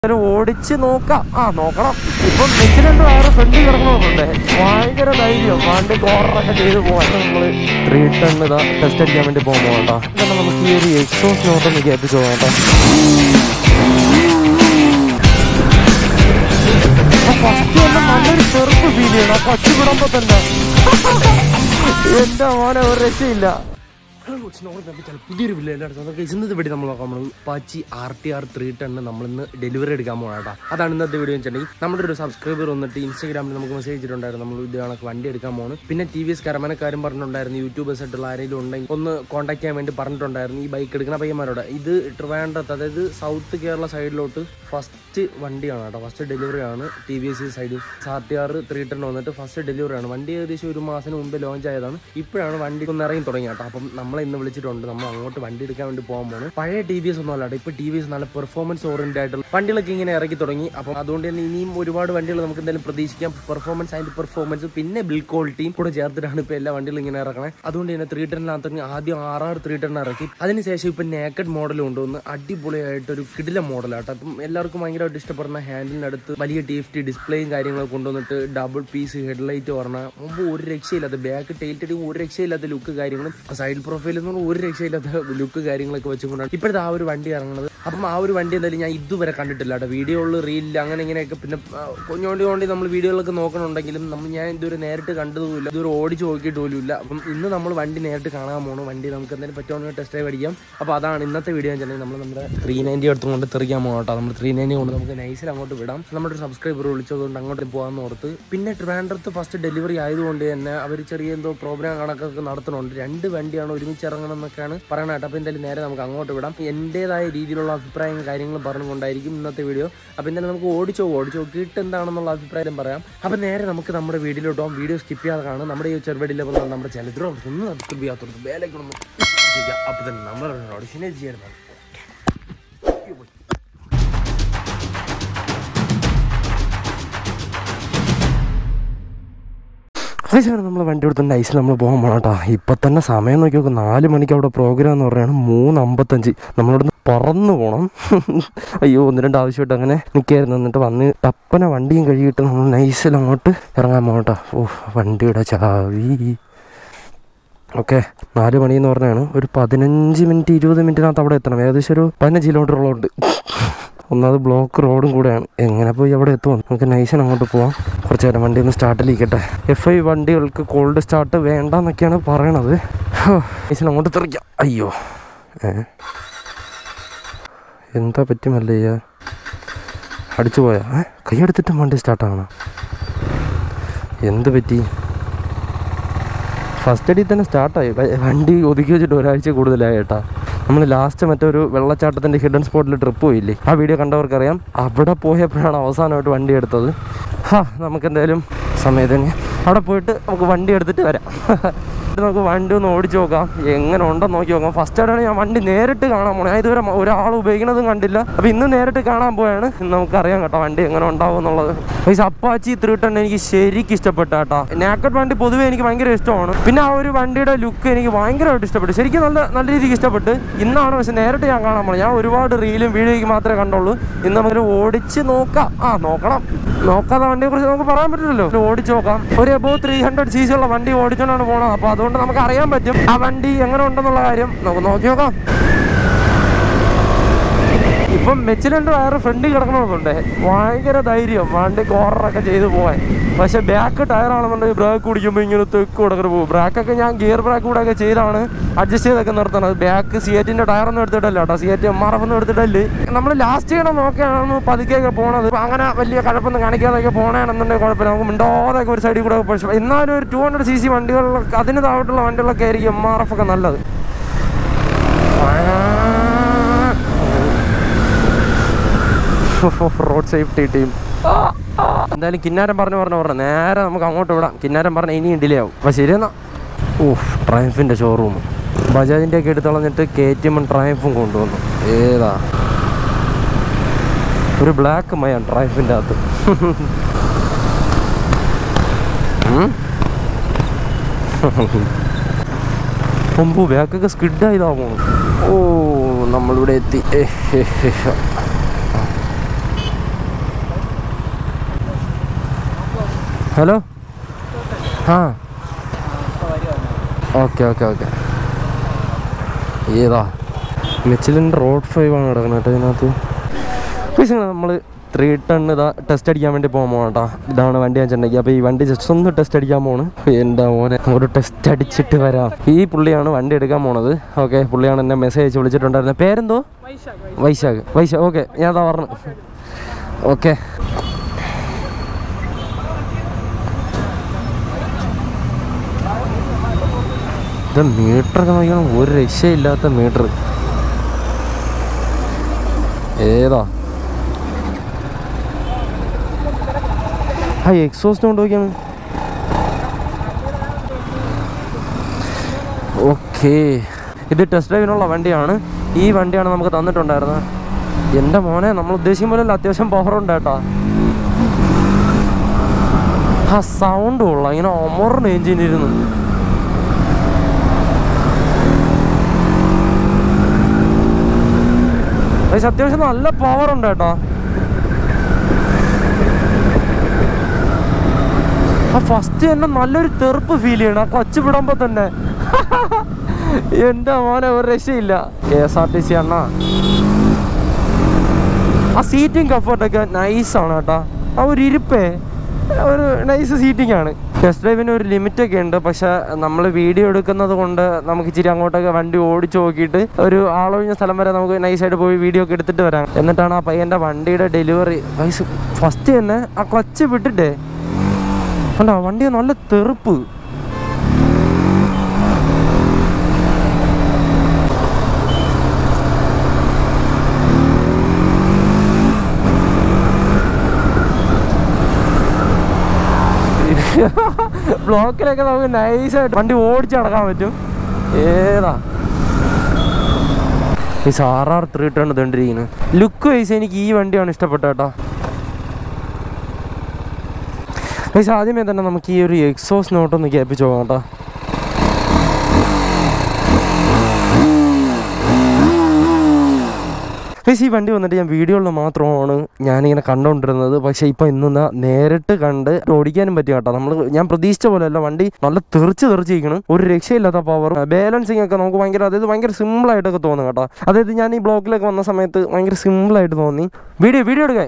ഒരു ഓടിച്ച് നോക്കാം ആ നോക്കണം ഇപ്പം മെച്ചിലുണ്ട് വേറെ ഫ്രണ്ടിൽ കിടക്കണമെന്നുണ്ട് ഭയങ്കര ധൈര്യം വണ്ടി കോർണറൊക്കെ ചെയ്ത് പോകാൻ നമ്മൾ ത്രീ ടൺ ഇതാ ടെസ്റ്റ് അടിക്കാൻ വേണ്ടി പോകാൻ പോകട്ടോ ഇതാണ് നമുക്ക് ഈ ഒരു എക്സോസ് നോട്ടൊന്ന് കയറ്റിച്ച് പോകാം കേട്ടോ ഫസ്റ്റ് തന്നെ നല്ലൊരു ചെറുപ്പ് ഫീൽ ചെയ്യണം ആ കൊച്ചു വിടുമ്പോ തന്നെ എന്റെ മോനെ ഒരു രക്ഷയില്ല പുതിയൊരു വില്ല എല്ലായിടത്തും അതൊക്കെ ഇന്നത്തെ വീഡിയോ നമ്മൾ നോക്കാൻ പോകുന്നത് Apache R T R three ten നമ്മൾ ഇന്ന് ഡെലിവറി എടുക്കാൻ പോകണം അതാണ് ഇന്നത്തെ വീഡിയോ വെച്ചിട്ടുണ്ടെങ്കിൽ നമ്മുടെ ഒരു സബ്സ്ക്രൈബർ വന്നിട്ട് ഇൻസ്റ്റാഗ്രാമിൽ നമുക്ക് മെസ്സേജ് ചെയ്തിട്ടുണ്ടായിരുന്നു നമ്മൾ ഇത് കണക്ക് വണ്ടി എടുക്കാൻ പോകുന്നു പിന്നെ ടി വി എസ് കരമനക്കാരും പറഞ്ഞിട്ടുണ്ടായിരുന്നു യൂട്യൂബേഴ്സ് ആയിട്ടുള്ള ആരെങ്കിലും ഉണ്ടെങ്കിൽ ഒന്ന് കോൺടാക്ട് ചെയ്യാൻ വേണ്ടി പറഞ്ഞിട്ടുണ്ടായിരുന്നു ഈ ബൈക്ക് എടുക്കുന്ന പയ്യന്മാരോട് ഇത് ട്രിവാൻഡ്രത്ത് അതായത് സൗത്ത് കേരള സൈഡിലോട്ട് ഫസ്റ്റ് വണ്ടിയാണ് കേട്ടോ ഫസ്റ്റ് ഡെലിവറി ആണ് ടി വി എസ് സൈഡിൽ R T R three ten വന്നിട്ട് ഫസ്റ്റ് ഡെലിവറി ആണ് വണ്ടി ഏകദേശം ഒരു മാസത്തിന് മുമ്പ് ലോഞ്ച് ആയതാണ് ഇപ്പോഴാണ് വണ്ടി ഒന്ന് ഇറങ്ങി തുടങ്ങി കേട്ടോ അപ്പം നമ്മളെ ഇന്ന് വിളിച്ചിട്ടുണ്ട് നമ്മൾ അങ്ങോട്ട് വണ്ടി എടുക്കാൻ വേണ്ടി പോകാൻ പോകുന്നത് പഴയ ടി വി എസ് ഒന്നും അല്ലാട്ടോ ഇപ്പൊ ടി വി എസ് നല്ല പെർഫോമൻസ് ഓറിയന്റഡ് ആയിട്ടുള്ള വണ്ടികളൊക്കെ ഇങ്ങനെ ഇറക്കി തുടങ്ങി അപ്പം അതുകൊണ്ട് തന്നെ ഇനിയും ഒരുപാട് വണ്ടികൾ നമുക്ക് എന്തായാലും പ്രതീക്ഷിക്കാം പെർഫോമൻസ് അതിന്റെ പെർഫോമൻസ് പിന്നെ ബിൽ ക്വാളിറ്റിയും കൂടെ ചേർത്തിട്ടാണ് ഇപ്പൊ എല്ലാ വണ്ടികളും ഇങ്ങനെ ഇറക്കണേ അതുകൊണ്ട് തന്നെ ത്രീ ടെന്നിനകത്ത് ആദ്യം ആറാറ് ത്രീ ടെൻ ഇറക്കി അതിനുശേഷം ഇപ്പൊ നേക്കഡ് മോഡൽ കൊണ്ടുവന്ന് അടിപൊളിയായിട്ട് ഒരു കിടില മോഡലാട്ടോ അപ്പം എല്ലാവർക്കും ഭയങ്കരമായിട്ട് ഇഷ്ടപ്പെടുന്ന ഹാൻഡിലിനടുത്ത് വലിയ ടി എഫ് ടി ഡിസ്പ്ലേയും കാര്യങ്ങളൊക്കെ കൊണ്ടുവന്നിട്ട് ഡബിൾ പീസ് ഹെഡ്ലൈറ്റ് പറഞ്ഞാൽ മുമ്പ് ഒരു രക്ഷയില്ലാത്ത ബാക്ക് ടൈൽറ്റടി ഒരു രക്ഷയില്ലാത്ത ലുക്ക് കാര്യങ്ങളും സൈഡ് പ്രൊഫൈൽ എന്ന് പറഞ്ഞാൽ ഒരു രക്ഷയില്ലാത്ത ലുക്ക് കാര്യങ്ങളൊക്കെ വെച്ചുകൊണ്ടാണ് ഇപ്പോഴത്തെ ആ ഒരു വണ്ടി ഇറങ്ങുന്നത് അപ്പം ആ ഒരു വണ്ടി എന്തായാലും ഞാൻ ഇതുവരെ കണ്ടിട്ടില്ല കേട്ടോ വീഡിയോകളിൽ റീലിൽ അങ്ങനെ ഇങ്ങനെയൊക്കെ പിന്നെ ആ, കൊഞ്ഞോണ്ടി കൊണ്ട് നമ്മൾ വീഡിയോകളൊക്കെ നോക്കണുണ്ടെങ്കിലും നമ്മൾ ഞാൻ ഇതുവരെ നേരിട്ട് കണ്ടതുമില്ല ഇതുവരെ ഓടിച്ച് നോക്കിയിട്ട് പോലും ഇല്ല അപ്പം ഇന്ന് നമ്മൾ വണ്ടി നേരിട്ട് കാണാൻ പോകണം വണ്ടി നമുക്ക് എന്തായാലും പറ്റുവാണെങ്കിൽ ടെസ്റ്റ് ഡ്രൈവ് അടിക്കാം അപ്പോൾ അതാണ് ഇന്നത്തെ വീഡിയോ എന്ന് വെച്ചാൽ നമ്മൾ നമ്മുടെ ത്രീ നയൻറ്റി എടുത്ത് കൊണ്ട് തെറിക്കാൻ പോകാം കേട്ടോ നമ്മൾ ത്രീ നയൻറ്റി കൊണ്ട് നമുക്ക് നൈസിൽ അങ്ങോട്ട് വിടാം നമ്മുടെ ഒരു സബ്സ്ക്രൈബർ വിളിച്ചതുകൊണ്ട് അങ്ങോട്ട് പോകാമെന്ന് ഓർത്ത് പിന്നെ ട്രിവാൻഡ്രത്ത് ഫസ്റ്റ് ഡെലിവറി ആയതുകൊണ്ട് തന്നെ അവർ ചെറിയ എന്തോ പ്രോഗ്രാം കണക്കൊക്കെ നടത്തുന്നുണ്ട് രണ്ട് വണ്ടിയാണ് ഒരുമിച്ച് ഇറങ്ങണം എന്നൊക്കെയാണ് പറയണത് കേട്ടോ അപ്പോൾ എന്തായാലും നേരെ നമുക്ക് അങ്ങോട്ട് വിടാം എൻ്റേതായ രീതിയിലുള്ള അഭിപ്രായങ്ങളും കാര്യങ്ങളും പറഞ്ഞുകൊണ്ടായിരിക്കും ഇന്നത്തെ വീഡിയോ അപ്പോൾ എന്തായാലും നമുക്ക് ഓടിച്ചോ ഓടിച്ചോ നോക്കിയിട്ട് എന്താണെന്നുള്ള അഭിപ്രായം പറയാം അപ്പോൾ നേരെ നമുക്ക് നമ്മുടെ വീഡിയോയിലോട്ട് പോകാം വീഡിയോ സ്കിപ്പ് ചെയ്യാതെ കാണും നമ്മുടെ ഈ ചെറുപടിയിൽ നമ്മുടെ ചരിത്രം ഒന്ന് സബ്സ്ക്രൈബ് ചെയ്യാത്തത് വേലക്കൊന്നും ചെയ്യാം അപ്പോൾ തന്നെ നമ്മൾ ഓഡിഷനെ ചെയ്യാറുണ്ട് അതേസമയം നമ്മൾ വണ്ടി എടുത്ത് നൈസ് നമ്മൾ പോകാൻ പോകണം കേട്ടോ ഇപ്പം തന്നെ സമയം നോക്കി നോക്കും നാല് മണിക്ക് അവിടെ പ്രോഗ്രാം എന്ന് പറയുകയാണ് മൂന്ന് അമ്പത്തഞ്ച് നമ്മളിവിടുന്ന് പറന്നു പോകണം അയ്യോ ഒന്ന് രണ്ട് ആവശ്യമായിട്ട് അങ്ങനെ നിൽക്കായിരുന്നു എന്നിട്ട് വന്ന് ടപ്പന വണ്ടിയും കഴുകിയിട്ട് നമ്മൾ നൈസിൽ അങ്ങോട്ട് ഇറങ്ങാൻ പോകണം കേട്ടോ ഓ വണ്ടിയുടെ ചാവി ഓക്കെ നാല് മണി എന്ന് പറഞ്ഞാണ് ഒരു പതിനഞ്ച് മിനിറ്റ് ഇരുപത് മിനിറ്റിനകത്ത് അവിടെ എത്തണം ഏകദേശം ഒരു പതിനഞ്ച് കിലോമീറ്ററോളം ഒന്നാമത് ബ്ലോക്ക് റോഡും കൂടെയാണ് എങ്ങനെ പോയി അവിടെ എത്തുമോ നമുക്ക് നൈസൻ അങ്ങോട്ട് പോവാം കുറച്ച് നേരം വണ്ടി ഒന്ന് സ്റ്റാർട്ടിലിരിക്കട്ടെ എഫ് ഐ വണ്ടികൾക്ക് കോൾഡ് സ്റ്റാർട്ട് വേണ്ട എന്നൊക്കെയാണ് പറയണത് നൈസൻ അങ്ങോട്ട് തെറിക്കാം അയ്യോ ഏ എന്താ പറ്റുമല്ലേ അടിച്ചു പോയാ ഏ കൈയെടുത്തിട്ടും വണ്ടി സ്റ്റാർട്ടാകണം എന്ത് പറ്റി ഫസ്റ്റ് അടി തന്നെ സ്റ്റാർട്ടായി വ- വണ്ടി ഒതുക്കി വെച്ചിട്ട് ഒരാഴ്ച കൂടുതലായി കേട്ടാ നമ്മൾ ലാസ്റ്റ് മറ്റൊരു വെള്ളച്ചാട്ടത്തിൻ്റെ ഹിഡൻ സ്പോട്ടിൽ ട്രിപ്പ് പോയില്ലേ ആ വീഡിയോ കണ്ടവർക്കറിയാം അവിടെ പോയപ്പോഴാണ് അവസാനമായിട്ട് വണ്ടി എടുത്തത് ഹാ നമുക്ക് എന്തായാലും സമയത്തിന് അവിടെ പോയിട്ട് നമുക്ക് വണ്ടി എടുത്തിട്ട് വരാം എന്നിട്ട് നമുക്ക് വണ്ടി ഒന്ന് ഓടിച്ച് നോക്കാം എങ്ങനെ ഉണ്ടെന്ന് നോക്കി നോക്കാം ഫസ്റ്റ് ആയിട്ടാണ് ഞാൻ വണ്ടി നേരിട്ട് കാണാൻ പോണേ ഞാൻ ഇതുവരെ മ- ഒരാൾ ഉപയോഗിക്കുന്നതും കണ്ടില്ല അപ്പോൾ ഇന്ന് നേരിട്ട് കാണാൻ പോയാണ് ഇന്ന് നമുക്കറിയാം കേട്ടോ വണ്ടി എങ്ങനെ ഉണ്ടാവും എന്നുള്ളത് പൈസ അപ്പാച്ചി ത്രീ ടെൻ എനിക്ക് ശരിക്കും ഇഷ്ടപ്പെട്ട കേട്ടോ നാക്കഡ് വണ്ടി പൊതുവേ എനിക്ക് ഭയങ്കര ഇഷ്ടമാണ് പിന്നെ ആ ഒരു വണ്ടിയുടെ ലുക്ക് എനിക്ക് ഭയങ്കരമായിട്ട് ഇഷ്ടപ്പെട്ടു ശരിക്കും നല്ല നല്ല രീതിക്ക് ഇഷ്ടപ്പെട്ട് ഇന്നാണ് പക്ഷെ നേരിട്ട് ഞാൻ കാണാൻ പോണത് ഞാൻ ഒരുപാട് റീലും വീഡിയോയ്ക്ക് മാത്രമേ കണ്ടുള്ളൂ ഇന്ന് നമുക്ക് ഓടിച്ച് നോക്കാം ആ നോക്കണം നോക്കാതെ വണ്ടിയെ കുറിച്ച് നമുക്ക് പറയാൻ പറ്റില്ലല്ലോ ഓടിച്ച് നോക്കാം ഒരു above three hundred C C ഉള്ള വണ്ടി ഓടിച്ചോണ്ടാണ് പോണത് അപ്പോൾ അതുകൊണ്ട് നമുക്ക് അറിയാൻ പറ്റും ആ വണ്ടി എങ്ങനെ ഉണ്ടെന്നുള്ള കാര്യം നമുക്ക് നോക്കി നോക്കാം ഇപ്പം മെച്ചിലുണ്ട് വേറെ ഫ്രണ്ടിൽ കിടക്കണമെന്നുണ്ട് ഭയങ്കര ധൈര്യം വണ്ടി കോർണറൊക്കെ ചെയ്ത് പോകാൻ പക്ഷെ ബാക്ക് ടയറാണെന്നുണ്ടെങ്കിൽ ബ്രേക്ക് കുടിക്കുമ്പോൾ ഇങ്ങനെ തെക്ക് കൊടുക്കൽ പോകും ബ്രേക്കൊക്കെ ഞാൻ ഗിയർ ബ്രേക്ക് കൂടെ ഒക്കെ ചെയ്താണ് അഡ്ജസ്റ്റ് ചെയ്തൊക്കെ നിർത്തണത് ബാക്ക് സിയറ്റിൻ്റെ ടയറൊന്നും എടുത്തിട്ടല്ല കേട്ടോ സിയറ്റ് എം ആർ എഫ് ഒന്നും എടുത്തിട്ടല്ലേ നമ്മൾ ലാസ്റ്റ് ചെയ്യണം നോക്കിയാണ് പതുക്കെയൊക്കെ പോണത് ഇപ്പൊ അങ്ങനെ വലിയ കഴപ്പൊന്നും കാണിക്കാതെയൊക്കെ പോകണമെന്നുണ്ടെങ്കിൽ കുഴപ്പമില്ല നമുക്ക് മിണ്ടാതെയൊക്കെ ഒരു സൈഡിൽ കൂടെ പക്ഷേ എന്നാലും ഒരു ടു ഹൺഡ്രഡ് സി സി വണ്ടികളിലൊക്കെ അതിന് താഴോട്ടുള്ള വണ്ടികളൊക്കെ ആയിരിക്കും എം ആർ എഫ് ഒക്കെ നല്ലത് റോഡ് സേഫ്റ്റി ടീം എന്തായാലും കിന്നാരം പറഞ്ഞു പറഞ്ഞു പറഞ്ഞു നേരെ നമുക്ക് അങ്ങോട്ട് വിടാം കിന്നാരം പറഞ്ഞ ഇനിയും ഡിലേ ആവും അപ്പം ശരിയെന്നാ ഓഹ് ട്രയംഫിൻ്റെ ഷോറൂം ബജാജിൻ്റെ ഒക്കെ എടുത്ത് കളഞ്ഞിട്ട് കെ ടി എമ്മും ട്രയംഫും കൊണ്ടുവന്നു ഏതാ ഒരു ബ്ലാക്ക് മയാണ് ട്രയംഫിൻ്റെ അകത്ത് ഉം? ഒമ്പു ബാക്കൊക്കെ സ്കിഡായതാ പോണു ഓ നമ്മളിവിടെ എത്തി ഏ, ഹേ, ഹേ, ഹേ. ഹലോ ആ ഓക്കെ ഓക്കെ ഓക്കെ ഏതാ മിച്ചിലിൻ്റെ റോഡ് ഫൈവ് ആണ് കിടക്കുന്നത് കേട്ടോ ഇതിനകത്ത് പൈസ നമ്മൾ ത്രീ ടൺ ഇതാ ടെസ്റ്റ് അടിക്കാൻ വേണ്ടി പോകാൻ പോകണം കേട്ടോ ഇതാണ് വണ്ടി വെച്ചിട്ടുണ്ടെങ്കിൽ അപ്പോൾ ഈ വണ്ടി ജസ്റ്റ് ഒന്ന് ടെസ്റ്റ് അടിക്കാൻ പോണ് എൻ്റെ മോനെ ഒരു ടെസ്റ്റ് അടിച്ചിട്ട് വരാം ഈ പുള്ളിയാണ് വണ്ടി എടുക്കാൻ പോണത് ഓക്കെ പുള്ളിയാണ് എന്നെ മെസ്സേജ് അയച്ച് വിളിച്ചിട്ടുണ്ടായിരുന്നത് പേരെന്തോ വൈശാഖ് വൈശാഖ് ഓക്കെ ഞാൻ അതാ പറഞ്ഞു ഓക്കെ ഇത് മീറ്ററൊക്കെ നോക്കിയാണ് ഒരു രക്ഷയില്ലാത്ത മീറ്റർ ഏതാ ആ എക്സോസ്റ്റ് കൊണ്ട് നോക്കിയാണ് ഓക്കേ ഇത് ടെസ്റ്റ് ഡ്രൈവിനുള്ള വണ്ടിയാണ് ഈ വണ്ടിയാണ് നമുക്ക് തന്നിട്ടുണ്ടായിരുന്നത് എൻ്റെ മോനെ നമ്മൾ ഉദ്ദേശിക്കും പോലെ അത്യാവശ്യം പവർ ഉണ്ട് കേട്ടോ ആ സൗണ്ട് കൊള്ളാം ഇങ്ങനെ ഒമറിന് എഞ്ചിനിരുന്നു പക്ഷെ അത്യാവശ്യം നല്ല പവർ ഉണ്ട് കേട്ടോ ആ ഫസ്റ്റ് തന്നെ നല്ലൊരു തെറുപ്പ് ഫീൽ ചെയ്യണം ആ ക്ലച്ച് വിടുമ്പോ തന്നെ എന്റെ മോനെ ഒരു രക്ഷയില്ല K S R T C അണ്ണ ആ സീറ്റിംഗ് കംഫർട്ടൊക്കെ നൈസാണ് കേട്ടോ ആ ഒരു ഇരിപ്പേ ഒരു നൈസ് സീറ്റിംഗ് ആണ് ടെസ്റ്റ് ഡ്രൈവിന് ഒരു ലിമിറ്റ് ഒക്കെ ഉണ്ട് പക്ഷെ നമ്മൾ വീഡിയോ എടുക്കുന്നത് കൊണ്ട് നമുക്ക് ഇച്ചിരി അങ്ങോട്ടൊക്കെ വണ്ടി ഓടിച്ചു നോക്കിയിട്ട് ഒരു ആളൊഴിഞ്ഞ സ്ഥലം വരെ നമുക്ക് നൈസായിട്ട് പോയി വീഡിയോ ഒക്കെ എടുത്തിട്ട് വരാം എന്നിട്ടാണ് ആ പയ്യൻ്റെ വണ്ടിയുടെ ഡെലിവറി ഫസ്റ്റ് തന്നെ ആ ക്ലച്ച് വിട്ടിട്ടേ കണ്ടോ വണ്ടി നല്ല തെറുപ്പ് ബ്ലോക്കിലൊക്കെ നമുക്ക് നൈസായിട്ട് വണ്ടി ഓടിച്ച് നടക്കാൻ പറ്റും ഏതാ ഈ ആർ ആർ ത്രീ ടൺ ഇതുകൊണ്ടിരിക്കുന്നത് ലുക്ക് വൈസ് എനിക്ക് ഈ വണ്ടിയാണ് ഇഷ്ടപ്പെട്ട കേട്ടോ പക്ഷേ ആദ്യമേ തന്നെ നമുക്ക് ഈ ഒരു എക്സോസ് നോട്ടൊന്ന് കേൾപ്പിച്ച് പോകാം കേട്ടോ പക്ഷേ ഈ വണ്ടി വന്നിട്ട് ഞാൻ വീഡിയോയിൽ മാത്രമാണ് ഞാനിങ്ങനെ കണ്ടുകൊണ്ടിരുന്നത് പക്ഷേ ഇപ്പോൾ ഇന്ന് നേരിട്ട് കണ്ട് ഓടിക്കാനും പറ്റി കേട്ടോ നമ്മൾ ഞാൻ പ്രതീക്ഷിച്ച പോലെയല്ല വണ്ടി നല്ല തെറിച്ച് തെറിച്ചിരിക്കണം ഒരു രക്ഷയില്ലാത്ത പവർ ബാലൻസിങ് ഒക്കെ നമുക്ക് ഭയങ്കര അതായത് ഭയങ്കര സിമ്പിളായിട്ടൊക്കെ തോന്നും കേട്ടോ അതായത് ഞാൻ ഈ ബ്ലോക്കിലൊക്കെ വന്ന സമയത്ത് ഭയങ്കര സിമ്പിളായിട്ട് തോന്നി വീഡിയോ വീഡിയോ എടുക്കാൻ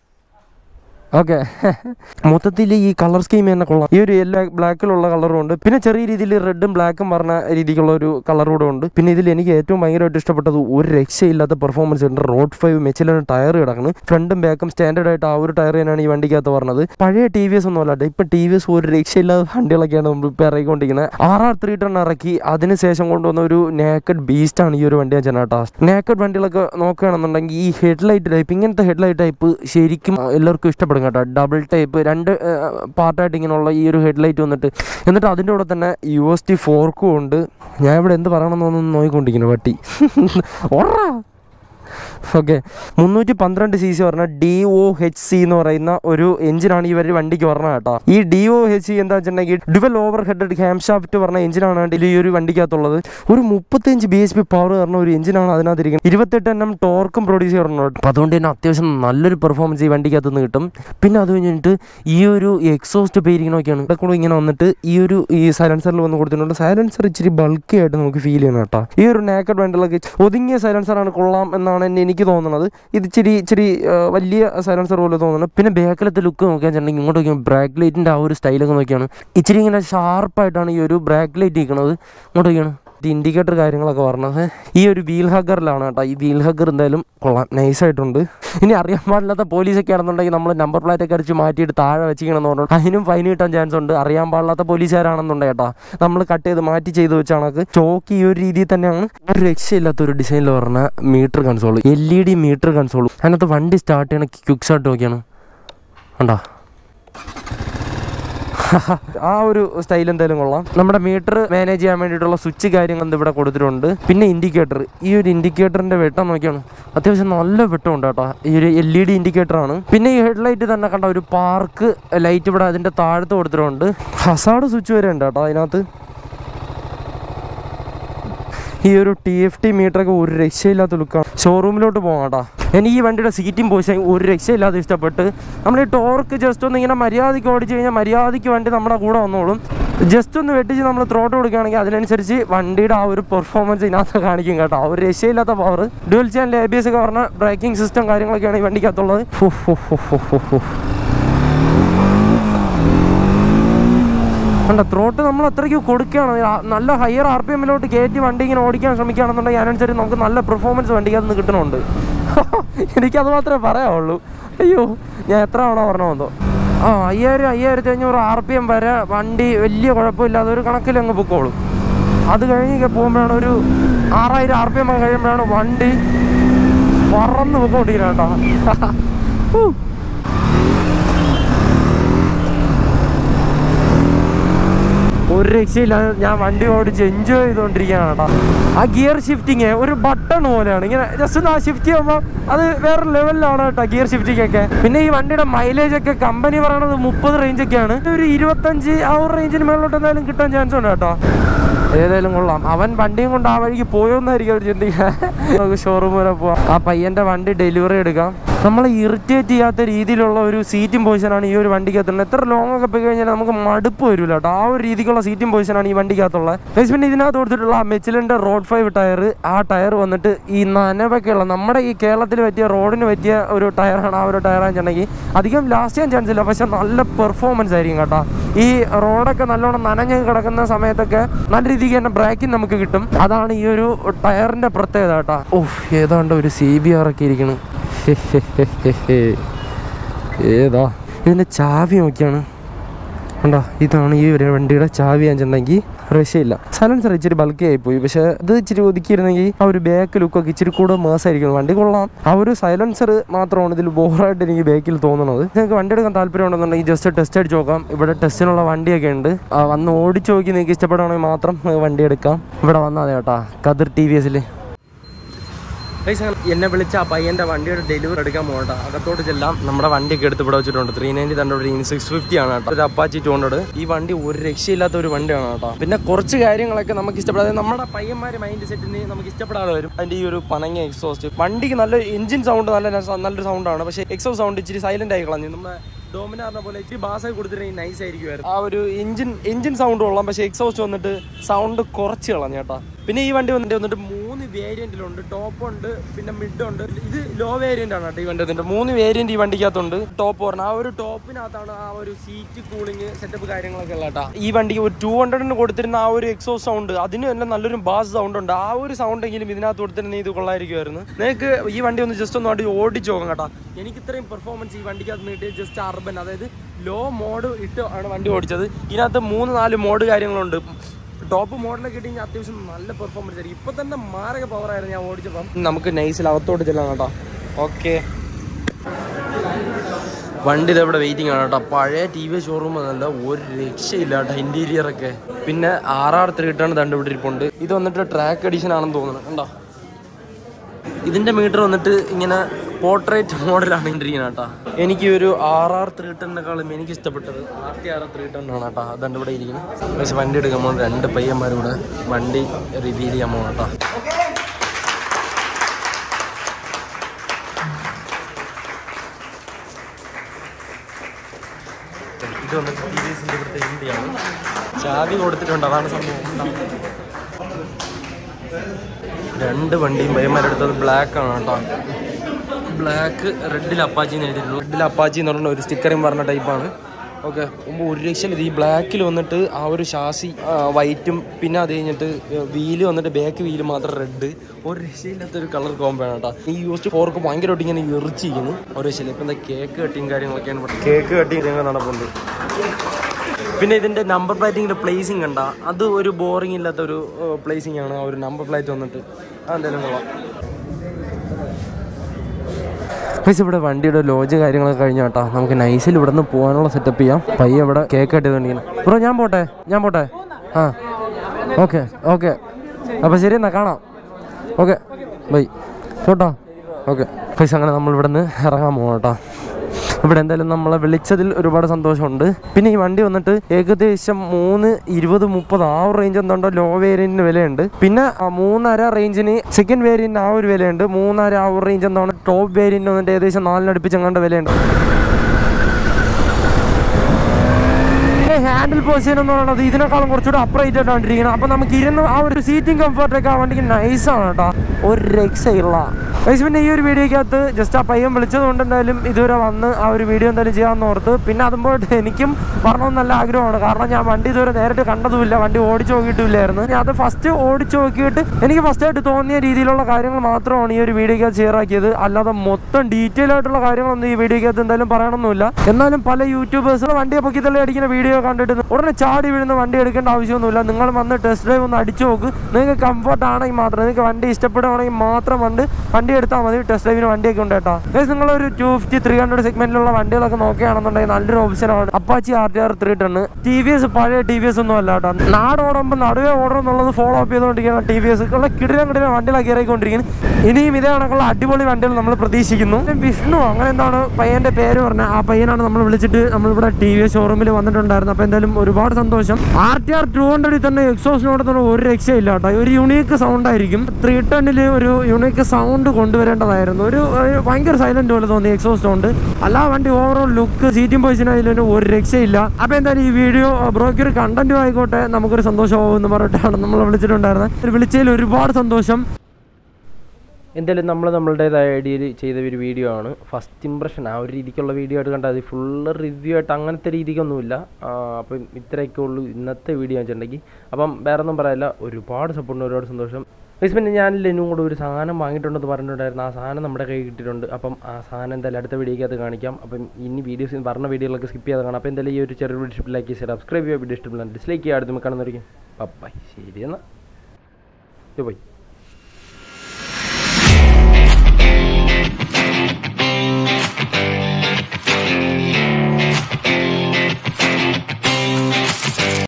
ഓക്കെ മൊത്തത്തിൽ ഈ കളർ സ്കീം തന്നെ കൊള്ളാം ഈ ഒരു യെല്ലോ ബ്ലാക്കിലുള്ള കളറും ഉണ്ട് പിന്നെ ചെറിയ രീതിയിൽ റെഡും ബ്ലാക്കും പറഞ്ഞ രീതിക്കുള്ള ഒരു കളർ കൂടെ ഉണ്ട് പിന്നെ ഇതിൽ എനിക്ക് ഏറ്റവും ഭയങ്കരമായിട്ട് ഇഷ്ടപ്പെട്ടത് ഒരു രക്ഷയില്ലാത്ത പെർഫോമൻസ് ഉണ്ട് റോഡ് ഫൈവ് മെച്ചിലാണ് ടയർ കിടക്കുന്നു ഫ്രണ്ടും ബാക്കും സ്റ്റാൻഡേർഡ് ആയിട്ട് ആ ഒരു ടയർ തന്നെയാണ് ഈ വണ്ടിക്കകത്ത് പറഞ്ഞത് പഴയ ടി വി എസ് ഒന്നും അല്ല ഇപ്പം ടി വി എസ് ഒരു രക്ഷയില്ലാത്ത വണ്ടികളൊക്കെയാണ് നമ്മൾ ഇപ്പോൾ ഇറങ്ങിക്കൊണ്ടിരിക്കുന്നത് ആർ ആർ ത്രീ ടൺ ഇറക്കി അതിനുശേഷം കൊണ്ടുവന്ന ഒരു നേക്കഡ് ബീസ്റ്റാണ് ഈ ഒരു വണ്ടി വെച്ചാൽ കേട്ടോ നേക്കഡ് വണ്ടികളൊക്കെ നോക്കുകയാണെന്നുണ്ടെങ്കിൽ ഈ ഹെഡ്ലൈറ്റ് ടൈപ്പ് ഇങ്ങനത്തെ ഹെഡ്ലൈറ്റ് ടൈപ്പ് ശരിക്കും എല്ലാവർക്കും ഇഷ്ടപ്പെടും കേട്ടോ ഡബിൾ ടൈപ്പ് രണ്ട് പാർട്ടായിട്ട് ഇങ്ങനെയുള്ള ഈ ഒരു ഹെഡ്ലൈറ്റ് വന്നിട്ട് എന്നിട്ട് അതിൻ്റെ കൂടെ തന്നെ യു എസ് ടി ഫോർക്കും ഉണ്ട് ഞാൻ ഇവിടെ എന്ത് പറയണമെന്നൊന്നും നോക്കിക്കൊണ്ടിരിക്കുന്നു പട്ടി ഓടാ ഓക്കെ മുന്നൂറ്റി പന്ത്രണ്ട് സി സി പറഞ്ഞ ഡി ഒ എച്ച് സി എന്ന് പറയുന്ന ഒരു എഞ്ചിനാണ് ഈ ഒരു വണ്ടിക്ക് പറഞ്ഞത് കേട്ടോ ഈ ഡി ഒ എച്ച് സി എന്താ വെച്ചിട്ടുണ്ടെങ്കിൽ ഡുവൽ ഓവർ ഹെഡ് ഹാംഷാഫ്റ്റ് പറഞ്ഞ എഞ്ചിനാണ് ഈ ഒരു വണ്ടിക്കകത്തുള്ളത് ഒരു മുപ്പത്തഞ്ച് ബി എച്ച് പി പവർ പറഞ്ഞ ഒരു എഞ്ചിനാണ് അതിനകത്തിരിക്കുന്നത് ഇരുപത്തെട്ട് എണ്ണം ടോർക്കും പ്രൊഡ്യൂസ് ചെയ്യുന്നുണ്ട് അപ്പോൾ അതുകൊണ്ട് തന്നെ അത്യാവശ്യം നല്ലൊരു പെർഫോമൻസ് ഈ വണ്ടിക്കകത്ത് നിന്ന് കിട്ടും പിന്നെ അത് കഴിഞ്ഞിട്ട് ഈ ഒരു എക്സോസ്റ്റ് പേരിങ്ങനെ നോക്കിയാണ് ഇവിടെ കൂടെ ഇങ്ങനെ വന്നിട്ട് ഈ ഒരു ഈ സൈലൻസറിൽ വന്ന് കൊടുത്തിട്ടുണ്ട് സൈലൻസർ ഇച്ചിരി ബൾക്കി ആയിട്ട് നമുക്ക് ഫീൽ ചെയ്യണം കേട്ടോ ഈ ഒരു നാക്കഡ് വണ്ടികളൊക്കെ ഒതുങ്ങിയ സൈലൻസറാണ് കൊള്ളാം എന്നാണ് എന്നെ എനിക്ക് തോന്നുന്നത് ഇത് ഇച്ചിരി ഇച്ചിരി ആ, വലിയ സൈലൻസർ പോലെ തോന്നുന്നു പിന്നെ ബാക്കിലത്തെ ലുക്ക് നോക്കിയാൽ വെച്ചിട്ടുണ്ടെങ്കിൽ ഇങ്ങോട്ട് നോക്കിയാൽ ബ്രാക്ക് ലൈറ്റിൻ്റെ ആ ഒരു സ്റ്റൈലൊക്കെ നോക്കിയാണ് ഇച്ചിരി ഇങ്ങനെ ഷാർപ്പായിട്ടാണ് ഈ ഒരു ബ്രാക്ക് ലൈറ്റ് ഇരിക്കുന്നത് ഇങ്ങോട്ട് നോക്കിയാണ് ഇൻഡിക്കേറ്റർ കാര്യങ്ങളൊക്കെ പറഞ്ഞത് ഈ ഒരു വീൽ ഹഗ്ഗറിലാണ് കേട്ടോ ഈ വീൽ ഹഗ്ഗർ എന്തായാലും കൊള്ളാം നൈസായിട്ടുണ്ട് ഇനി അറിയാൻ പാടില്ലാത്ത പോലീസൊക്കെ ആണെന്നുണ്ടെങ്കിൽ നമ്മൾ നമ്പർ പ്ലേറ്റ് ഒക്കെ അടിച്ച് മാറ്റിയിട്ട് താഴെ വെച്ചിരിക്കണമെന്ന് പറഞ്ഞു അതിനും ഫൈൻ കിട്ടാൻ ചാൻസ് ഉണ്ട് അറിയാൻ പാടില്ലാത്ത പോലീസുകാരാണെന്നുണ്ട് കേട്ടോ നമ്മൾ കട്ട് ചെയ്ത് മാറ്റി ചെയ്ത് വെച്ച കണക്ക് ചോക്ക് ഈ ഒരു രീതിയിൽ തന്നെയാണ് ഒരു രക്ഷയില്ലാത്ത ഒരു ഡിസൈനിൽ പറഞ്ഞ meter console L E D meter console അതിനകത്ത് വണ്ടി സ്റ്റാർട്ട് ചെയ്യണ ക്വിക്ക് സ്റ്റാർട്ട് നോക്കിയാണ് കണ്ടോ ആ ഒരു സ്റ്റൈൽ എന്തായാലും കൊള്ളാം നമ്മുടെ മീറ്റർ മാനേജ് ചെയ്യാൻ വേണ്ടിയിട്ടുള്ള സ്വിച്ച് കാര്യങ്ങൾ ഇവിടെ കൊടുത്തിട്ടുണ്ട് പിന്നെ ഇൻഡിക്കേറ്റർ ഈ ഒരു ഇൻഡിക്കേറ്ററിന്റെ വെട്ടം നോക്കിയാണ് അത്യാവശ്യം നല്ല വെട്ടമുണ്ട് കേട്ടോ ഈ ഒരു എൽ ഇ ഡി ഇൻഡിക്കേറ്റർ ആണ് പിന്നെ ഈ ഹെഡ്ലൈറ്റ് തന്നെ കണ്ട ഒരു പാർക്ക് ലൈറ്റ് ഇവിടെ അതിന്റെ താഴത്ത് കൊടുത്തിട്ടുണ്ട് ഹസാഡ് സ്വിച്ച് വരെ ഉണ്ട് കേട്ടോ അതിനകത്ത് ഈ ഒരു ടി എഫ് ടി മീറ്ററൊക്കെ ഒരു രക്ഷയില്ലാത്ത ലുക്കാണ് ഷോറൂമിലോട്ട് പോകാം കേട്ടോ എനിക്ക് ഈ വണ്ടിയുടെ സീറ്റിംഗ് പൊസിഷൻ ഒരു രക്ഷയില്ലാതെ ഇഷ്ടപ്പെട്ട് നമ്മൾ ഈ ടോർക്ക് ജസ്റ്റ് ഒന്ന് ഇങ്ങനെ മര്യാദയ്ക്ക് ഓടിച്ചു കഴിഞ്ഞാൽ മര്യാദയ്ക്ക് വണ്ടി നമ്മുടെ കൂടെ വന്നോളും ജസ്റ്റ് ഒന്ന് വെട്ടിച്ച് നമ്മൾ ത്രോട്ട് കൊടുക്കുകയാണെങ്കിൽ അതിനനുസരിച്ച് വണ്ടിയുടെ ആ ഒരു പെർഫോമൻസ് ഇതിനകത്ത് കാണിക്കും കേട്ടോ ആ ഒരു രക്ഷയില്ലാത്ത power dual channel A B S ഒക്കെ പറഞ്ഞ ബ്രേക്കിംഗ് സിസ്റ്റം കാര്യങ്ങളൊക്കെയാണ് ഈ വണ്ടിക്കകത്തുള്ളത് ഹു, ഹു, ഹു, ഹു, ഹു, ഹു. കണ്ട ത്രോട്ട് നമ്മൾ അത്രയ്ക്ക് കൊടുക്കുകയാണ് ആ നല്ല ഹയർ ആർ പി എമ്മിലോട്ട് കയറ്റി വണ്ടി ഇങ്ങനെ ഓടിക്കാൻ ശ്രമിക്കുകയാണെന്നുണ്ടെങ്കിൽ അതിനനുസരിച്ച് നമുക്ക് നല്ല പെർഫോമൻസ് വണ്ടിക്കകത്ത് നിന്ന് കിട്ടുന്നുണ്ട് എനിക്കത് മാത്രമേ പറയാവുള്ളൂ അയ്യോ ഞാൻ എത്ര തവണ പറഞ്ഞോ ആ അയ്യായിരം അയ്യായിരത്തി അഞ്ഞൂറ് ആർ പി എം വരെ വണ്ടി വലിയ കുഴപ്പമില്ലാതെ ഒരു കണക്കിൽ അങ്ങ് പൊക്കോളും അത് കഴിഞ്ഞ് പോകുമ്പോഴാണ് ഒരു ആറായിരം ആർ പി എം കഴിയുമ്പോഴാണ് വണ്ടി പറന്ന് പൊക്കോണ്ടിരിക്കണം കേട്ടോ ഒരു രക്ഷയില്ല ഞാൻ വണ്ടി ഓടിച്ച് എൻജോയ് ചെയ്തുകൊണ്ടിരിക്കുകയാണ് കേട്ടോ ആ ഗിയർ ഷിഫ്റ്റിങ് ഒരു ബട്ടൺ പോലെയാണ് ഇങ്ങനെ ജസ്റ്റ് ഒന്ന് ആ ഷിഫ്റ്റ് ചെയ്യുമ്പോൾ അത് വേറെ ലെവലിലാണ് കേട്ടോ ഗിയർ ഷിഫ്റ്റിംഗ് ഒക്കെ പിന്നെ ഈ വണ്ടിയുടെ മൈലേജ് ഒക്കെ കമ്പനി പറയണത് മുപ്പത് റേഞ്ച് ഒക്കെയാണ് ഒരു ഇരുപത്തഞ്ച് ആ ഒരു റേഞ്ചിന് മേളിലോട്ട് എന്തായാലും കിട്ടാൻ ചാൻസ് ഉണ്ട് കേട്ടോ ഏതായാലും കൊള്ളാം അവൻ വണ്ടിയും കൊണ്ട് ആ വഴിക്ക് പോയോന്നായിരിക്കും അവർ ചിന്തിക്കുക നമുക്ക് ഷോറൂം വരെ പോവാം ആ പയ്യന്റെ വണ്ടി ഡെലിവറി എടുക്കാം നമ്മളെ ഇറിറ്റേറ്റ് ചെയ്യാത്ത രീതിയിലുള്ള ഒരു സീറ്റിംഗ് പൊസിഷനാണ് ഈ ഒരു വണ്ടിക്കകത്തുള്ളത് എത്ര ലോങ് ഒക്കെ പോയി കഴിഞ്ഞാൽ നമുക്ക് മടുപ്പ് വരില്ല കേട്ടോ ആ ഒരു രീതിക്കുള്ള സീറ്റിംഗ് പൊസിഷനാണ് ഈ വണ്ടിക്കകത്തുള്ളത് Guys, പിന്നെ ഇതിനകത്ത് കൊടുത്തിട്ടുള്ള ആ മെച്ചിലിൻ്റെ റോഡ് ഫൈവ് ടയർ ആ ടയർ വന്നിട്ട് ഈ നനവൊക്കെയുള്ള നമ്മുടെ ഈ കേരളത്തിൽ പറ്റിയ റോഡിന് പറ്റിയ ഒരു ടയറാണ് ആ ഒരു ടയറാന്ന് വെച്ചിട്ടുണ്ടെങ്കിൽ അധികം ലാസ്റ്റ് ചെയ്യാൻ ചാൻസ് ഇല്ല പക്ഷെ നല്ല പെർഫോമൻസ് ആയിരിക്കും കേട്ടോ ഈ റോഡൊക്കെ നല്ലോണം നനഞ്ഞ് കിടക്കുന്ന സമയത്തൊക്കെ നല്ല രീതിക്ക് തന്നെ ബ്രേക്കിംഗ് നമുക്ക് കിട്ടും അതാണ് ഈ ഒരു ടയറിന്റെ പ്രത്യേകത കേട്ടോ ഓഹ് ഏതാണ്ട് ഒരു സി ബി ആർ ഒക്കെ ഇരിക്കണം ഏതാ ഇതിന്റെ ചാവി നോക്കിയാണ് കണ്ടോ ഇതാണ് ഈ ഒരു വണ്ടിയുടെ ചാവി വെച്ചിട്ടുണ്ടെങ്കിൽ രക്ഷയില്ല സൈലൻസർ ഇച്ചിരി ബൾക്കി ആയിപ്പോയി പക്ഷെ ഇത് ഇച്ചിരി ഒതുക്കിയിരുന്നെങ്കിൽ ആ ഒരു ബാക്ക് ലുക്കൊക്കെ ഇച്ചിരി കൂടെ മേസായിരിക്കും വണ്ടി കൊള്ളാം ആ ഒരു സൈലൻസർ മാത്രമാണ് ഇതിൽ ബോറായിട്ട് എനിക്ക് ബാക്കിൽ തോന്നുന്നത് നിങ്ങൾക്ക് വണ്ടി എടുക്കാൻ താല്പര്യം ഉണ്ടെന്നുണ്ടെങ്കിൽ ജസ്റ്റ് ടെസ്റ്റ് അടിച്ച് നോക്കാം ഇവിടെ ടെസ്റ്റിനുള്ള വണ്ടിയൊക്കെ ഉണ്ട് ആ, വന്ന് ഓടിച്ച് നോക്കി നിങ്ങൾക്ക് ഇഷ്ടപ്പെടുകയാണെങ്കിൽ മാത്രം ഏ, വണ്ടി എടുക്കാം ഇവിടെ വന്നാൽ മതി കേട്ടോ കതിർ ടി വി എസിൽ എന്നെ വിളിച്ച ആ പയ്യന്റെ വണ്ടിയുടെ ഡെലിവറി എടുക്കാൻ പോകണ്ട അകത്തോട്ട് ചെല്ലാം നമ്മുടെ വണ്ടിയൊക്കെ എടുത്ത് ഇവിടെ വെച്ചിട്ടുണ്ട് ത്രീ നയൻറ്റി തണ്ടോട് ഇനി സിക്സ് ഫിഫ്റ്റി ആണ് കേട്ടോ ഒരു അപ്പാച്ചി ടു ഹൺഡ്രഡ് ഈ വണ്ടി ഒരു രക്ഷയില്ലാത്ത ഒരു വണ്ടിയാണ് കേട്ടോ പിന്നെ കുറച്ച് കാര്യങ്ങളൊക്കെ നമുക്ക് ഇഷ്ടപ്പെടാതെ നമ്മുടെ പയ്യന്മാര് മൈൻഡ് സെറ്റിന് നമുക്ക് ഇഷ്ടപ്പെടാതെ വരും അതിന്റെ ഈ ഒരു പനങ്ങ എക്സോസ്റ്റ് വണ്ടിക്ക് നല്ല എഞ്ചിൻ സൗണ്ട് നല്ല രസ- നല്ലൊരു സൗണ്ടാണ് പക്ഷേ എക്സോ സൗണ്ട് ഇച്ചിരി സൈലന്റ് ആയി കളഞ്ഞു നമ്മുടെ ഡോമിനാറിനെ പോലെ ഇച്ചിരി ബാസൊക്കെ കൊടുത്തിട്ടുണ്ടെങ്കിൽ നൈസ് ആയിരിക്കുമായിരുന്നു ആ ഒരു എഞ്ചിൻ എഞ്ചിൻ സൗണ്ട് കൊള്ളാം പക്ഷേ എക്സോസ്റ്റ് വന്നിട്ട് സൗണ്ട് കുറച്ച് കളഞ്ഞു കേട്ടോ പിന്നെ ഈ വണ്ടി വന്നിട്ട് വന്നിട്ട് മൂന്ന് വേരിയന്റിലുണ്ട് ടോപ്പ് ഉണ്ട് പിന്നെ മിഡ് ഉണ്ട് ഇത് ലോ വേരിയന്റ് ആണ് കേട്ടോ ഈ വണ്ടി വന്നിട്ട് മൂന്ന് വേരിയന്റ് ഈ വണ്ടിക്കകത്തുണ്ട് ടോപ്പ് പറഞ്ഞ ആ ഒരു ടോപ്പിനകത്താണ് ആ ഒരു സീറ്റ് കൂളിംഗ് സെറ്റപ്പ് കാര്യങ്ങളൊക്കെ ഉള്ള കേട്ടോ ഈ വണ്ടിക്ക് ഒരു ടു ഹൺഡ്രഡിന് കൊടുത്തിരുന്ന ആ ഒരു എക്സോ സൗണ്ട് അതിന് തന്നെ നല്ലൊരു ബാസ് സൗണ്ട് ഉണ്ട് ആ ഒരു സൗണ്ട് എങ്കിലും ഇതിനകത്ത് കൊടുത്തിരുന്ന ഇത് കൊള്ളായിരിക്കുമായിരുന്നു നിങ്ങൾക്ക് ഈ വണ്ടി ഒന്ന് ജസ്റ്റ് ഒന്ന് വണ്ടി ഓടിച്ചു നോക്കാം കേട്ടോ എനിക്ക് ഇത്രയും പെർഫോമൻസ് ഈ വണ്ടിക്കകത്ത് നീട്ടി ജസ്റ്റ് അർബൻ അതായത് ലോ മോഡ് ഇട്ട് ആണ് വണ്ടി ഓടിച്ചത് ഇതിനകത്ത് മൂന്ന് നാല് മോഡ് കാര്യങ്ങളുണ്ട് ടോപ്പ് മോഡലൊക്കെ ഇട്ട് കഴിഞ്ഞാൽ അത്യാവശ്യം നല്ല പെർഫോമൻസ് ആയിരിക്കും ഇപ്പൊ തന്നെ മാരക പവർ ആയിരുന്നു ഞാൻ ഓടിച്ചപ്പം നമുക്ക് നൈസിൽ അകത്തോട്ട് ചെല്ലാം കേട്ടോ ഓക്കെ വണ്ടി ഇതെവിടെ വെയിറ്റിംഗ് ആണ് കേട്ടോ പഴയ ടി വി ഷോറൂം എന്നല്ല ഒരു രക്ഷയില്ല കേട്ടോ ഇന്റീരിയർ ഒക്കെ പിന്നെ ആർ ആർ ത്രീ ടൺ കണ്ടുപിടിച്ചിരിപ്പുണ്ട് ഇത് വന്നിട്ട് ട്രാക്ക് എഡിഷൻ ആണെന്ന് തോന്നുന്നു കണ്ടോ ഇതിന്റെ മീറ്റർ വന്നിട്ട് ഇങ്ങനെ പോർട്രേറ്റ് മോഡലാണ് ഇട്ടിരിക്കുന്നത് കേട്ടോ എനിക്ക് ഒരു ആർ ആർ ത്രീ ടെന്നിനെക്കാളും എനിക്ക് ഇഷ്ടപ്പെട്ടത് R T R three ten ആണ് കേട്ടോ അതുകൊണ്ട് ഇവിടെ ഇരിക്കുന്നത് പക്ഷെ വണ്ടി എടുക്കുമ്പോൾ രണ്ട് പയ്യന്മാരും കൂടെ വണ്ടി റിവീൽ ചെയ്യാൻ പോകണം കേട്ടോ ഇത് വന്നിട്ട് ടി വി എസിൻ്റെ ഇവിടുത്തെ ഹിന്ദിയാണ് ചാവി കൊടുത്തിട്ടുണ്ട് അതാണ് സംഭവം ഉണ്ടാവുന്നത് രണ്ട് വണ്ടിയും പയ്യന്മാരെടുത്തത് ബ്ലാക്ക് ആണ് കേട്ടോ ബ്ലാക്ക് റെഡിൽ അപ്പാച്ചി എന്ന് എഴുതിയിട്ടുള്ളൂ റെഡിൽ അപ്പാച്ചി എന്ന് പറഞ്ഞ ഒരു സ്റ്റിക്കറും പറഞ്ഞ ടൈപ്പാണ് ഓക്കെ മുമ്പ് ഒരു രക്ഷയില്ല ഈ ബ്ലാക്കിൽ വന്നിട്ട് ആ ഒരു ഷാസി വൈറ്റും പിന്നെ അത് കഴിഞ്ഞിട്ട് വീല് വന്നിട്ട് ബാക്ക് വീല് മാത്രം റെഡ് ഒരു രക്ഷയില്ലാത്ത ഒരു കളർ കോമ്പാണ് കേട്ടോ ഈ യൂസ്റ്റ് ഫോർക്ക് ഭയങ്കരമായിട്ട് ഇങ്ങനെ എറിച്ചിരിക്കുന്നു ഒരു രക്ഷയില്ല ഇപ്പം എന്താ കേക്ക് കട്ടിങ് കാര്യങ്ങളൊക്കെയാണ് ഇവിടെ കേക്ക് കട്ടിങ് രംഗം നടപ്പുണ്ട് പിന്നെ ഇതിന്റെ നമ്പർ പ്ലേറ്റിങ്ങിന്റെ പ്ലേസിംഗ് കണ്ട അത് ഒരു ബോറിംഗ് ഇല്ലാത്ത ഒരു പ്ലേസിംഗ് ആണ് ആ ഒരു നമ്പർ പ്ലേറ്റ് വന്നിട്ട് അതെന്തായാലും കൊള്ളാം പക്ഷെ ഇവിടെ വണ്ടിയുടെ ലോജ് കാര്യങ്ങളൊക്കെ കഴിഞ്ഞ കേട്ടോ നമുക്ക് നൈസിൽ ഇവിടെ നിന്ന് പോകാനുള്ള സെറ്റപ്പ് ചെയ്യാം പയ്യെ ഇവിടെ കേക്ക് കട്ടിയതുകൊണ്ടിരിക്കണം ബ്രോ ഞാൻ പോട്ടെ ഞാൻ പോട്ടെ ആ ഓക്കെ ഓക്കെ അപ്പോൾ ശരി എന്നാ കാണാം ഓക്കെ ബൈ പോട്ടോ ഓക്കെ പൈസ അങ്ങനെ നമ്മൾ ഇവിടെ നിന്ന് ഇറങ്ങാൻ പോകാം കേട്ടോ ഇവിടെ എന്തായാലും നമ്മളെ വിളിച്ചതിൽ ഒരുപാട് സന്തോഷമുണ്ട് പിന്നെ ഈ വണ്ടി വന്നിട്ട് ഏകദേശം മൂന്ന് ഇരുപത് മുപ്പത് ആ ഒരു റേഞ്ച് എന്തുണ്ടോ ലോ വേരിയന്റിന് വിലയുണ്ട് പിന്നെ ആ മൂന്നര റേഞ്ചിന് സെക്കൻഡ് വേരിയന്റിന് ആ ഒരു വിലയുണ്ട് മൂന്നര ആ ഒരു റേഞ്ച് എന്താണ് ടോപ്പ് വേരിയന്റ് വന്നിട്ട് ഏകദേശം നാലിനടുപ്പിച്ച് അങ്ങാണ്ട് വിലയുണ്ട് ഹാൻഡിൽ പൊസിഷൻ എന്ന് പറയുന്നത് ഇതിനേക്കാളും കുറച്ചുകൂടെ അപ്രൈറ്റ് ആയിട്ടാണ്ടിരിക്കുന്നത് അപ്പൊ നമുക്ക് ഇരുന്ന് ആ ഒരു സീറ്റിംഗ് കംഫർട്ട് ഒക്കെ ആ വണ്ടിക്ക് നൈസാണ് കേട്ടോ ഒരു രക്ഷയില്ല ഗൈസ്, പിന്നെ ഈ ഒരു വീഡിയോക്കകത്ത് ജസ്റ്റ് ആ പയ്യൻ വിളിച്ചത് കൊണ്ട് എന്തായാലും ഇതുവരെ വന്ന് ആ ഒരു വീഡിയോ എന്തായാലും ചെയ്യാമെന്ന് ഓർത്ത് പിന്നെ അതുമ്പോട്ട് എനിക്കും വരണമെന്ന് നല്ല ആഗ്രഹമാണ് കാരണം ഞാൻ വണ്ടി ഇതുവരെ നേരിട്ട് കണ്ടതുമില്ല വണ്ടി ഓടിച്ചു നോക്കിയിട്ടില്ലായിരുന്നു ഞാൻ അത് ഫസ്റ്റ് ഓടിച്ചു നോക്കിയിട്ട് എനിക്ക് ഫസ്റ്റ് ആയിട്ട് തോന്നിയ രീതിയിലുള്ള കാര്യങ്ങൾ മാത്രമാണ് ഈ ഒരു വീഡിയോക്കകത്ത് ഷെയർ ആക്കിയത് അല്ലാതെ മൊത്തം ഡീറ്റെയിൽ ആയിട്ടുള്ള കാര്യങ്ങളൊന്നും ഈ വീഡിയോക്കകത്ത് എന്തായാലും പറയണമെന്നില്ല എന്നാലും പല യൂട്യൂബേഴ്സ് വണ്ടിയെ പൊക്കി തള്ളി അടിക്കുന്ന വീഡിയോ കണ്ടിട്ട് ഉടനെ ചാടി വീഴുന്ന വണ്ടി എടുക്കേണ്ട ആവശ്യമൊന്നുമില്ല നിങ്ങൾ വന്ന് ടെസ്റ്റ് ഡ്രൈവ് ഒന്ന് അടിച്ചു നോക്ക് നിങ്ങൾക്ക് കംഫർട്ട് ആണെങ്കിൽ മാത്രം നിങ്ങൾക്ക് വണ്ടി ഇഷ്ടപ്പെടുകയാണെങ്കിൽ മാത്രം വണ്ട് വണ്ടി എടുത്താൽ മതി ടെസ്റ്റ് ഡ്രൈവിന് വണ്ടിയൊക്കെ ഉണ്ട് കേട്ടോ ഗൈസ് നിങ്ങളൊരു ടു ഫിഫ്റ്റി ത്രീ ഹൺഡ്രഡ് സെഗ്മെന്റിലുള്ള വണ്ടികളൊക്കെ നോക്കുകയാണെന്നുണ്ടെങ്കിൽ നല്ലൊരു ഓപ്ഷനാണ് Apache R T R three ten T V S പഴയ ടി വി എസ് ഒന്നും അല്ല കേട്ടോ നാട് ഓടുമ്പോൾ നടുവേ ഓടണം എന്നുള്ളത് ഫോളോ അപ്പ് ചെയ്തുകൊണ്ടിരിക്കുന്ന ടി വി എസ് ഉള്ള കിടിലം കിടിലം വണ്ടികളൊക്കെ ഇറങ്ങിക്കൊണ്ടിരിക്കുന്നു ഇനിയും ഇതേ കണക്കുള്ള അടിപൊളി വണ്ടികൾ നമ്മൾ പ്രതീക്ഷിക്കുന്നു വിഷ്ണു അങ്ങനെ എന്താണ് പയ്യന്റെ പേര് പറഞ്ഞ ആ പയ്യനാണ് നമ്മൾ വിളിച്ചിട്ട് നമ്മളിവിടെ ടി വി എസ് ഷോറൂമിൽ വന്നിട്ടുണ്ടായിരുന്നു അപ്പോൾ എന്തായാലും ഒരുപാട് സന്തോഷം ആർ ടി ആർ ടു ഹൺഡ്രഡിൽ തന്നെ എക്സോസിനോട് തന്നെ ഒരു രക്ഷയില്ല കേട്ടോ ഒരു യുണീക്ക് സൗണ്ട് ആയിരിക്കും ത്രീ ടണ്ണിൽ ഒരു യുണീക്ക് സൗണ്ട് കൊണ്ടുവരേണ്ടതായിരുന്നു ഒരു ഒരു ഭയങ്കര സൈലന്റ് പോലെ തോന്നി എക്സോസ്റ്റ് ഉണ്ട് അല്ല വണ്ടി ഓവറോൾ ലുക്ക് സീറ്റിംഗ് പൊസിഷൻ അതിലൊന്നും ഒരു രക്ഷയില്ല അപ്പോൾ എന്തായാലും ഈ വീഡിയോ ബ്രോയ്ക്ക് ഒരു കണ്ടന്റും ആയിക്കോട്ടെ നമുക്കൊരു സന്തോഷമാവും എന്ന് പറഞ്ഞിട്ടാണ് നമ്മൾ വിളിച്ചിട്ടുണ്ടായിരുന്നത് വിളിച്ചതിൽ ഒരുപാട് സന്തോഷം എന്തായാലും നമ്മൾ നമ്മളുടേതായ ഐഡിയയിൽ ചെയ്ത ഒരു വീഡിയോ ആണ് ഫസ്റ്റ് ഇമ്പ്രഷൻ ആ ഒരു രീതിക്കുള്ള വീഡിയോ ആയിട്ട് കണ്ടാൽ അത് ഫുള്ള് റിവ്യൂ ആയിട്ട് അങ്ങനത്തെ രീതിക്കൊന്നുമില്ല ആ, അപ്പം ഇത്രയൊക്കെ ഉള്ളൂ ഇന്നത്തെ വീഡിയോ വെച്ചിട്ടുണ്ടെങ്കിൽ അപ്പം വേറെ ഒന്നും പറയാനില്ല ഒരുപാട് സപ്പോർട്ടിന് ഒരുപാട് സന്തോഷം ഗൈസ് പിന്നെ ഞാൻ ലെനും കൂടെ ഒരു സാധനം വാങ്ങിയിട്ടുണ്ടെന്ന് പറഞ്ഞിട്ടുണ്ടായിരുന്നു ആ സാധനം നമ്മുടെ കയ്യിൽ കിട്ടിയിട്ടുണ്ട് അപ്പം ആ സാധനം എന്തായാലും അടുത്ത വീഡിയോക്കകത്ത് കാണിക്കാം അപ്പം ഇനി വീഡിയോസ് പറഞ്ഞ വീഡിയോകളൊക്കെ സ്കിപ്പ് ചെയ്ത് കാണാം അപ്പം എന്തായാലും ഈ ഒരു ചെറിയ വീഡിയോ ഇഷ്ടമില്ലാക്കി സബ്സ്ക്രൈബ് ചെയ്യുക വീഡിയോ ഇഷ്ടമില്ല ഡിസ്ലൈക്ക് ചെയ്യുക അടുത്ത് കാണുന്നവരിക്കും ബൈ ശരി എന്നാൽ പോയി